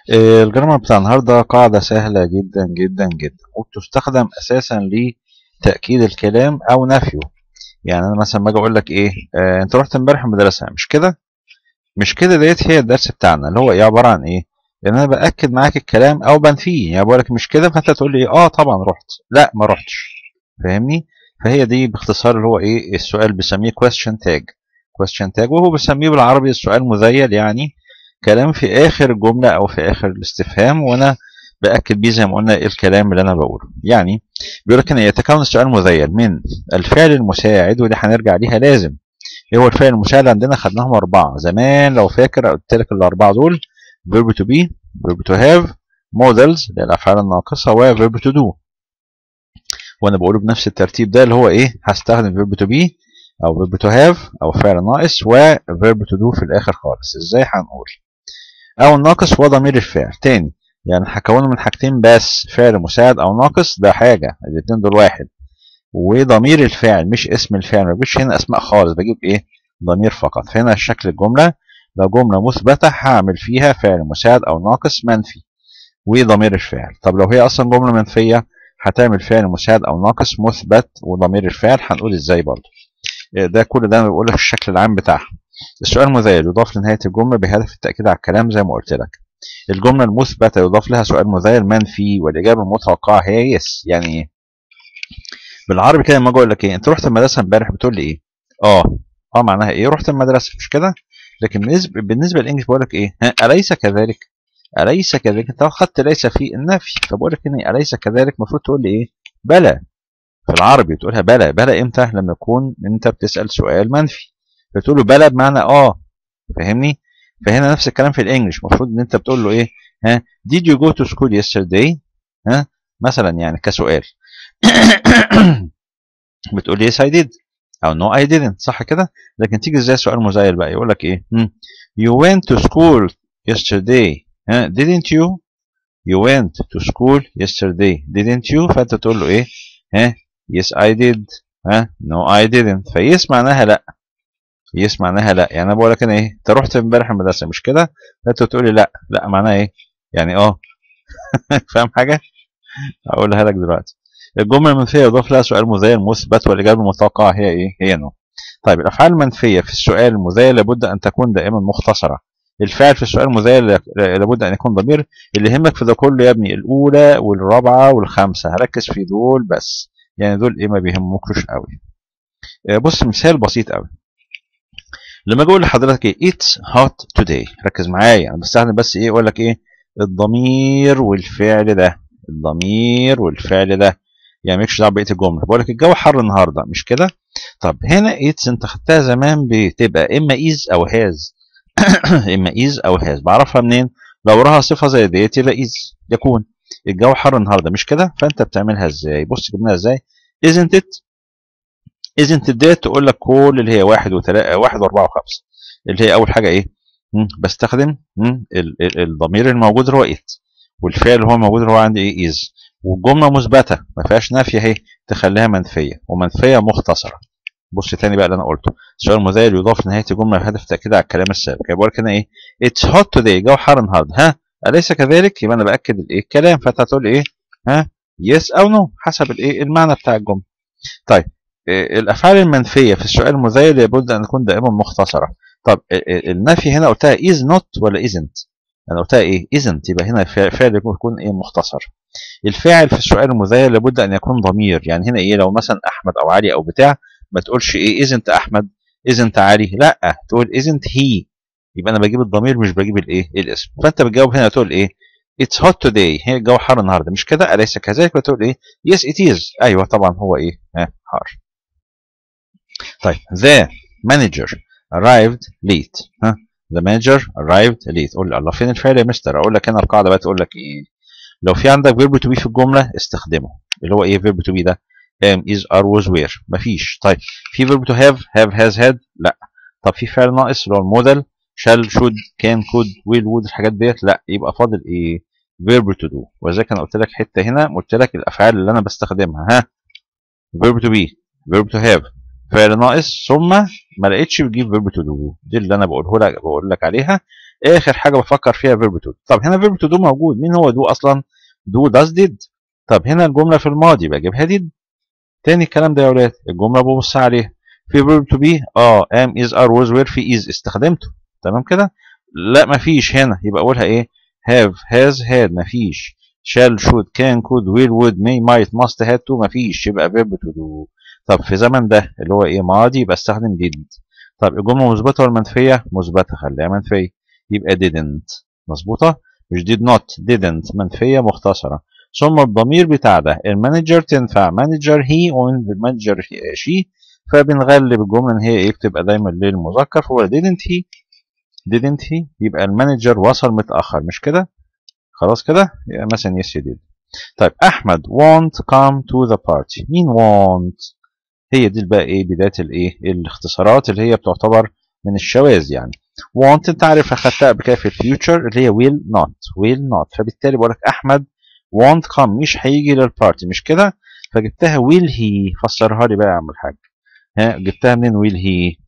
آه، الجرامر بتاع النهارده قاعدة سهلة جدا جدا جدا وبتستخدم أساسا لتأكيد الكلام أو نفيه يعني أنا مثلا باجي أقول لك إيه آه أنت رحت امبارح المدرسة مش كده؟ مش كده ديت هي الدرس بتاعنا اللي هو إيه عبارة عن إيه؟ لأن أنا بأكد معاك الكلام أو بنفيه يعني بقول لك مش كده فأنت تقول لي آه طبعا رحت لا ما رحتش فاهمني؟ فهي دي باختصار اللي هو إيه السؤال بسميه question tag question tag وهو بسميه بالعربي السؤال مذيل يعني كلام في اخر الجمله او في اخر الاستفهام وانا باكد بيه زي ما قلنا ايه الكلام اللي انا بقوله يعني بيقول لك ان يتكون السؤال مذيل من الفعل المساعد ودي هنرجع ليها لازم ايه هو الفعل المساعد عندنا خدناهم اربعه زمان لو فاكر قلت لك الاربعه دول verb to be verb to have models اللي هي الافعال الناقصه و verb to do وانا بقوله بنفس الترتيب ده اللي هو ايه هستخدم verb to be او verb to have او فعل ناقص و verb to do في الاخر خالص ازاي هنقول او الناقص هو ضمير الفعل تاني يعني هكونه من حاجتين بس فعل مساعد او ناقص ده حاجه الاثنين دول واحد وضمير الفاعل مش اسم الفاعل ما بجيبش هنا اسماء خالص بجيب ايه ضمير فقط فهنا شكل الجمله لو جمله مثبته هعمل فيها فعل مساعد او ناقص منفي وضمير الفاعل طب لو هي اصلا جمله منفيه هتعمل فعل مساعد او ناقص مثبت وضمير الفاعل هنقول ازاي برضه ده كل ده انا بقول لك الشكل العام بتاعها السؤال مذيل يضاف لنهاية الجملة بهدف التأكيد على الكلام زي ما قلت لك الجملة المثبتة يضاف لها سؤال مذيل منفي والإجابة المتوقعة هي يس يعني إيه بالعربي كده لما أجي أقول لك إيه أنت رحت المدرسة امبارح بتقول لي إيه أه أه معناها إيه رحت المدرسة مش كده لكن بالنسبة بالنسبة للإنجليش بقول لك إيه ها أليس كذلك أليس كذلك أنت أخدت ليس في النفي فبقول لك إن أليس كذلك المفروض تقول لي إيه بلى في العربي تقولها بلى بلى إمتى لما يكون أنت بتسأل سؤال منفي بتقول له بلى بمعنى اه فاهمني فهنا نفس الكلام في الانجليش المفروض ان انت بتقول له ايه ها did you go to school yesterday ها مثلا يعني كسؤال بتقول لي yes I did او no I didn't صح كده لكن تيجي ازاي سؤال مزايل بقى يقول لك ايه you went to school yesterday ها didn't you you went to school yesterday didn't you فانت تقول له ايه ها yes I did ها no I didn't فيس معناها لا يس معناها لا يعني انا بقول لك انا ايه انت رحت امبارح المدرسه مش كده انت تقول لي لا لا معناها ايه يعني اه فاهم حاجه اقولها لك دلوقتي الجمله المنفيه يضاف لها سؤال مذيل مثبت والاجابه المتوقعه هي ايه هي نو طيب الافعال المنفيه في السؤال المذيل لابد ان تكون دائما مختصره الفعل في السؤال المذيل لابد ان يكون ضمير اللي يهمك في ده كله يا ابني الاولى والرابعه والخامسه هركز في دول بس يعني دول ايه ما بيهمكوش قوي بص مثال بسيط قوي لما اجي اقول لحضرتك ايه اتس هوت توداي ركز معايا انا بستخدم بس ايه اقول لك ايه الضمير والفعل ده الضمير والفعل ده يعني مالكش دعوه بقيه الجمله بقول لك الجو حر النهارده مش كده طب هنا اتس انت خدتها زمان بتبقى اما ايز او هاز اما ايز او هاز بعرفها منين لو وراها صفه زي ديت يبقى ايز يكون الجو حر النهارده مش كده فانت بتعملها ازاي بص جبناها ازاي isn't it isn't ديت تقول لك كل اللي هي واحد وثلاثة واحد واربعة وخمسة اللي هي أول حاجة إيه؟ مم. بستخدم مم. ال ال الضمير الموجود اللي هو إت والفعل اللي هو موجود اللي هو عندي إيه إز والجملة مثبتة ما فيهاش نفي أهي تخليها منفية ومنفية مختصرة بص تاني بقى اللي أنا قلته السؤال المذيل يضاف لنهاية الجملة بهدف التأكيد على الكلام السابق يبقى بقول لك هنا إيه؟ اتس هوت توداي جو حر النهارده ها أليس كذلك؟ يبقى أنا بأكد الإيه؟ الكلام فأنت هتقول إيه؟ ها يس أو نو حسب الإيه؟ المعنى بتاع الجملة طيب الافعال المنفيه في السؤال المذيل لابد ان تكون دائما مختصره طب النفي هنا قلتها is not ولا isn't انا قلتها ايه isn't يبقى هنا فعل يكون ايه مختصر الفاعل في السؤال المذيل لابد ان يكون ضمير يعني هنا ايه لو مثلا احمد او علي او بتاع ما تقولش ايه isn't احمد isn't علي لا تقول isn't he يبقى انا بجيب الضمير مش بجيب الايه الاسم فانت بتجاوب هنا تقول ايه It's hot today هي الجو حر النهارده مش كده أليس كذلك بتقول ايه yes it is ايوه طبعا هو ايه ها حار طيب the manager arrived late ها the manager arrived late قول لي الله فين الفعل يا مستر اقول لك هنا القاعده بقى تقول لك ايه لو في عندك verb to be في الجمله استخدمه اللي هو ايه verb to be ده am is are was were مفيش طيب في verb to have have has had لا طب في فعل ناقص اللي هو المودل shall should can could will would الحاجات ديت لا يبقى فاضل ايه verb to do ولذلك انا قلت لك حته هنا قلت لك الافعال اللي انا بستخدمها ها verb to be verb to have فعل ناقص ثم ما لقيتش بتجيب فيرب تو دو دي اللي انا بقوله لك بقول لك عليها اخر حاجه بفكر فيها فيرب تو طب هنا فيرب تو دو موجود مين هو دو اصلا دو داز ديد طب هنا الجمله في الماضي بجيبها ديد تاني الكلام ده يا ولاد الجمله ببص عليها في فيرب تو بي اه ام از ار وز وير في از استخدمته تمام كده لا مفيش هنا يبقى اقولها ايه have has had مفيش shall should can could will would may might must had to مفيش يبقى verb to do طب في زمن ده اللي هو ايه ماضي يبقى استخدم did طب الجمله مثبته ولا منفيه مثبته خليها منفيه يبقى didn't مظبوطه مش did not didn't منفيه مختصره ثم الضمير بتاع ده المانجر تنفع مانجر هي والمانجر شي فبنغلب الجمله ان هي ايه بتبقى دايما للمذكر فهو didn't he didn't he يبقى المانجر وصل متاخر مش كده خلاص كده يبقى مثلا yes he did طيب احمد won't come to the party مين won't هي دي بقى ايه بدايه الايه الاختصارات اللي هي بتعتبر من الشواذ يعني want انت عارف اخدتها قبل كده في الفيوتشر اللي هي will not will not فبالتالي بقول لك احمد won't come مش هيجي للبارتي مش كده فجبتها will he فسرها لي بقى يا عم الحاج ها جبتها منين will he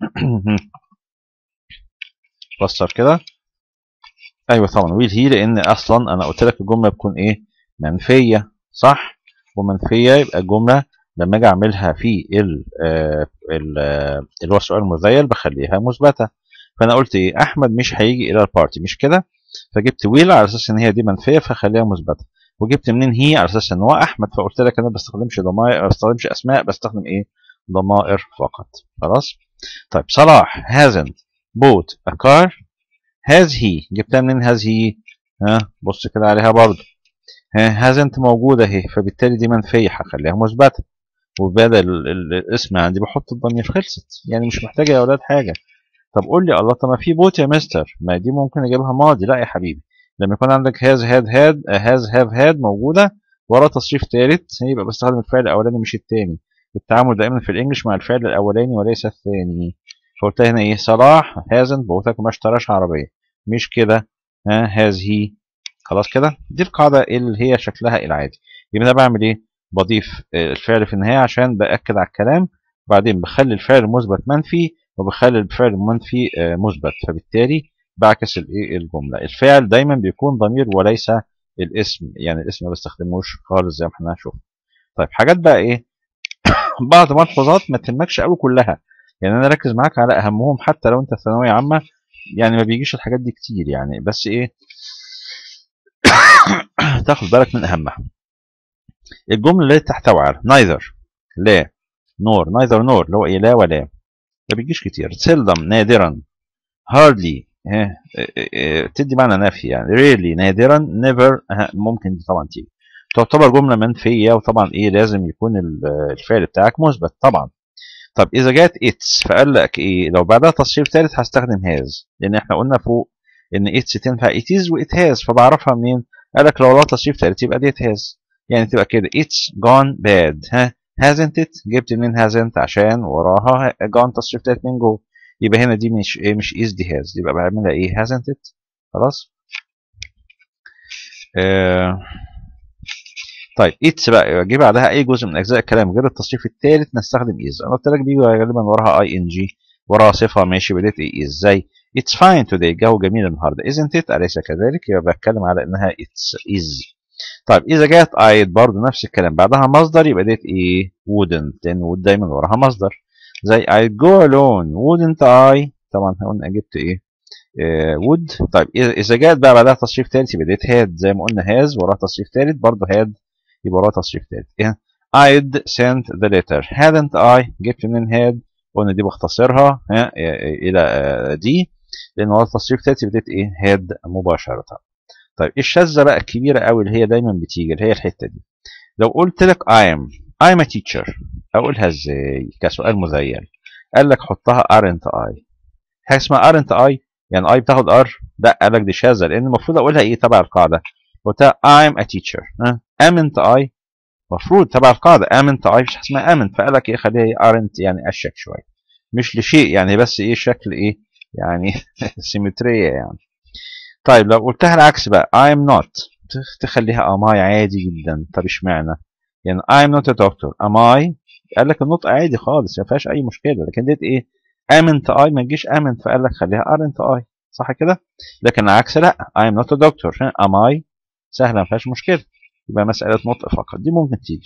فسر كده ايوه طبعا will he لان اصلا انا قلت لك الجمله بتكون ايه منفيه صح ومنفيه يبقى الجمله لما اجي اعملها في ال ال اللي هو السؤال المذيل بخليها مثبته فانا قلت ايه احمد مش هيجي الى البارتي مش كده فجبت ويل على اساس ان هي دي منفيه فخليها مثبته وجبت منين هي على اساس ان هو احمد فقلت لك انا ما بستخدمش ضمائر ما بستخدمش اسماء بستخدم ايه ضمائر فقط خلاص طيب صلاح hasn't bought a car has he جبتها منين has he ها بص كده عليها برضه ها hasn't موجوده اهي فبالتالي دي منفيه هخليها مثبته وبدل الاسم عندي بحط الضمير خلصت يعني مش محتاجه يا اولاد حاجه طب قول لي الله طب ما في بوت يا مستر ما دي ممكن اجيبها ماضي لا يا حبيبي لما يكون عندك هاز هاد هاد هاز هاف هاد موجوده ورا تصريف ثالث يبقى بستخدم الفعل الاولاني مش الثاني التعامل دائما في الانجليش مع الفعل الاولاني وليس الثاني فقلت هنا ايه صلاح هازنت بوتك ما اشتراش عربيه مش كده ها هاز هي خلاص كده دي القاعده اللي هي شكلها العادي يبقى انا بعمل ايه بضيف الفعل في النهايه عشان باكد على الكلام وبعدين بخلي الفعل مثبت منفي وبخلي الفعل المنفي مثبت فبالتالي بعكس الايه الجمله الفعل دايما بيكون ضمير وليس الاسم يعني الاسم ما بستخدموش خالص زي ما احنا هنشوف طيب حاجات بقى ايه بعض ملحوظات ما تهمكش قوي كلها يعني انا ركز معاك على اهمهم حتى لو انت في ثانويه عامه يعني ما بيجيش الحاجات دي كتير يعني بس ايه تاخد بالك من اهمها الجمله اللي تحتوي على neither لا نور neither نور اللي هو ايه لا ولا ما بيجيش كتير seldom نادرا hardly ها تدي معنى نفي يعني rarely نادرا never ممكن دي طبعا تيجي تعتبر جمله منفيه وطبعا ايه لازم يكون الفعل بتاعك مثبت طبعا طب اذا جت اتس فقال لك ايه لو بعدها تصريف ثالث هستخدم هاز لان احنا قلنا فوق ان اتس تنفع اتيز وات هاز فبعرفها منين قال لك لو لها تصريف ثالث يبقى ديت هاز يعني تبقى كده اتس جون باد ها hasn't it جبت منين hasn't عشان وراها gone تصريف ثالث من جوه يبقى هنا دي مش ايه مش is دي has يبقى بعملها ايه hasn't it خلاص آه طيب اتس بقى جه بعدها اي جزء من اجزاء الكلام غير التصريف الثالث نستخدم is انا قلت لك دي غالبا وراها اي ان جي وراها صفه ماشي بديت ايه ازاي اتس فاين today الجو جميل النهارده isn't it اليس كذلك يبقى بتكلم على انها اتس is طيب اذا جت ايد برضه نفس الكلام بعدها مصدر يبقى ديت ايه wouldn't لان would دايما وراها مصدر زي I go alone wouldn't I طبعا قلنا جبت ايه آه would طيب اذا جت بقى بعدها تصريف ثالث يبقى ديت had زي ما قلنا has وراها تصريف ثالث برضه had يبقى وراها تصريف ثالث إيه؟ I'd sent the letter hadn't I جبت منين had قلنا دي بختصرها ها الى دي لان وراها تصريف ثالث يبقى ديت ايه had مباشره طيب الشاذه بقى الكبيره قوي اللي هي دايما بتيجي اللي هي الحته دي لو قلت لك I am I'm a teacher اقولها ازاي كسؤال مذيل قال لك حطها aren't I حاجه اسمها aren't I يعني I بتاخد R لا قال لك دي شاذه لان المفروض اقولها ايه تبع القاعده قلتها I'm a teacher ها amn't I المفروض تبع القاعده amn't I مش اسمها amn't فقال لك ايه خليها ايه aren't يعني اشك شويه مش لشيء يعني بس ايه شكل ايه يعني سيمتريه يعني طيب لو قلتها العكس بقى I'm not تخليها am I عادي جدا طب اشمعنى يعني I'm not a doctor am I قال لك النطق عادي خالص ما فيهاش اي مشكله لكن ديت ايه amn't I ما تجيش amn't فقال لك خليها aren't I صح كده لكن العكس لا I am not a doctor am I سهله ما فيهاش مشكله يبقى مساله نطق فقط دي ممكن تيجي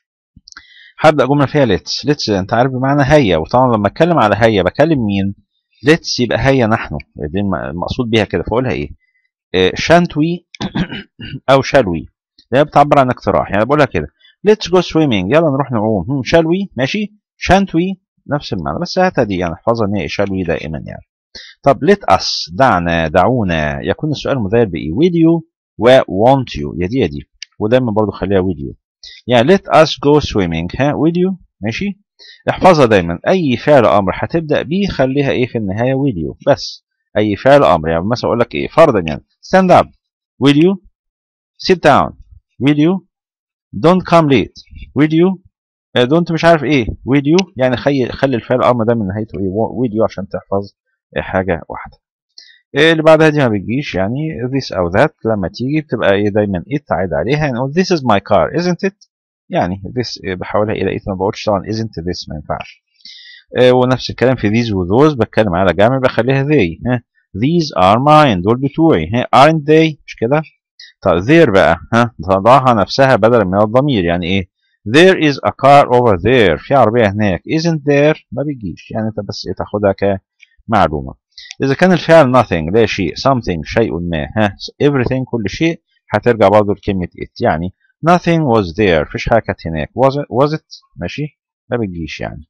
هبدا جمله فيها ليتس ليتس انت عارف بمعنى هيا وطبعا لما اتكلم على هيا بكلم مين ليتس يبقى هيا نحن دي المقصود بيها كده فاقولها ايه شانت وي او شال وي هي بتعبر عن اقتراح يعني بقولها كده ليتس جو سويمنج يلا نروح نعوم شال وي ماشي شانت وي نفس المعنى بس هاتها دي يعني احفظها ان هي شال وي دائما يعني طب ليت اس دعنا دعونا يكون السؤال مذاير بايه will you و want you يا دي يا دي ودايما برضو خليها will you يعني let us go swimming ها will you ماشي احفظها دايما اي فعل امر هتبدا بيه خليها ايه في النهايه will you بس اي فعل امر يعني مثلا اقول لك ايه فرضا يعني stand up will you sit down will you don't come late will you don't مش عارف ايه will you يعني خلي خلي الفعل الامر ده من نهايته ايه will you عشان تحفظ حاجه واحده اللي بعدها دي ما بتجيش يعني this او that لما تيجي بتبقى ايه دايما it تعيد عليها يعني this is my car isn't it يعني this بحولها الى it ما بقولش طبعا isn't this ما ينفعش ونفس الكلام في these و those بتكلم على جمع بخليها they ها these are mine دول بتوعي ها aren't they مش كده طب there بقى ها تضعها نفسها بدلا من الضمير يعني ايه there is a car over there في عربية هناك isn't there ما بيجيش يعني انت بس ايه تاخدها كمعلومة إذا كان الفعل nothing لا شيء something شيء ما ها everything كل شيء هترجع برضه لكلمة it يعني nothing was there فيش حاجة كانت هناك was it, was it ماشي ما بتجيش يعني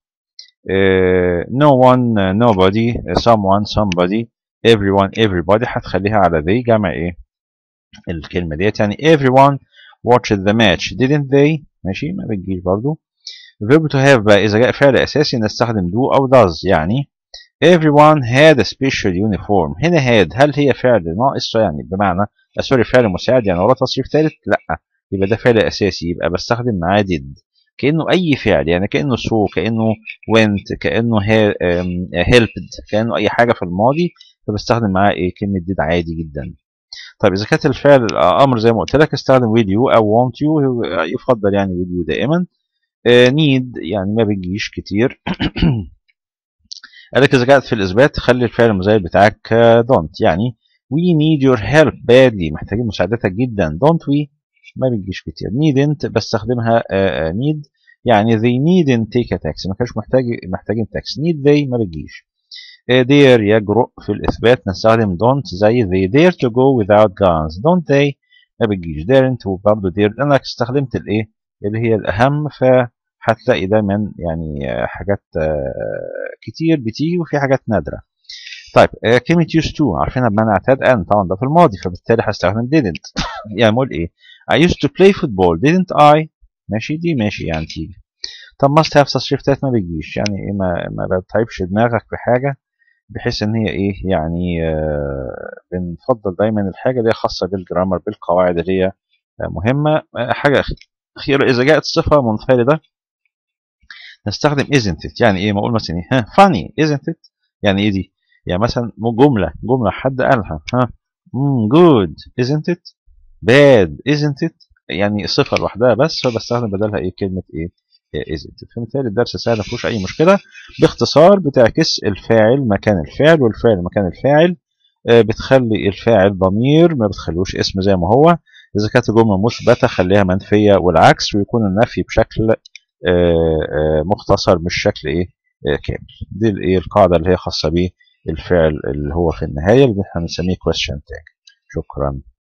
uh, no one uh, nobody uh, someone somebody everyone everybody هتخليها على they جمع ايه الكلمة ديت يعني everyone watched the match didn't they ماشي ما بتجيش برضه verb to have بقى إذا جاء فعل أساسي نستخدم do أو does يعني everyone had a special uniform هنا had هل هي فعل ناقص يعني بمعنى سوري فعل مساعد يعني وراه تصريف ثالث لا يبقى ده فعل اساسي يبقى بستخدم معاه did كانه اي فعل يعني كانه so كانه went كانه helped كانه اي حاجه في الماضي فبستخدم معاه ايه كلمه did عادي جدا طيب اذا كانت الفعل امر زي ما قلت لك استخدم will you او want you يفضل يعني will you دائما need يعني ما بتجيش كتير قال لك إذا كانت في الإثبات خلي الفعل المزايد بتاعك don't يعني we need your help badly محتاجين مساعدتك جدا don't we ما بتجيش كتير needn't بستخدمها uh, need يعني they needn't take a taxi ما كانش محتاج محتاجين تاكسي need they ما بتجيش uh, dare يجرؤ في الإثبات نستخدم don't زي they dare to go without guns don't they ما بتجيش daren't وبرضه dare أنا استخدمت الإيه اللي هي الأهم ف هتلاقي دايما يعني حاجات كتير بتيجي وفي حاجات نادرة طيب كلمة used to عارفينها بمعنى اعتاد أن طبعا ده في الماضي فبالتالي هستخدم didn't يعني أقول إيه I used to play football didn't I ماشي دي ماشي يعني تيجي طب must have تصريف تالت ما بيجيش يعني إيه ما, ما بتعبش دماغك بحاجة بحيث إن هي إيه يعني آه بنفضل دايما الحاجة اللي هي خاصة بالجرامر بالقواعد اللي هي مهمة حاجة أخيرة إذا جاءت صفة منفردة نستخدم isn't it يعني ايه ما اقول مثلا ايه ها funny isn't it يعني ايه دي يعني مثلا جمله جمله حد قالها ها mm, good isn't it bad isn't it يعني صفه لوحدها بس فبستخدم بدلها ايه كلمه ايه isn't it فبالتالي الدرس سهل ما فيهوش اي مشكله باختصار بتعكس الفاعل مكان الفعل والفعل مكان الفاعل بتخلي الفاعل ضمير ما بتخلوش اسم زي ما هو اذا كانت الجمله مثبته خليها منفيه والعكس ويكون النفي بشكل مختصر مش شكل ايه كامل دي الايه القاعده اللي هي خاصه بالفعل اللي هو في النهايه اللي احنا بنسميه question tag شكرا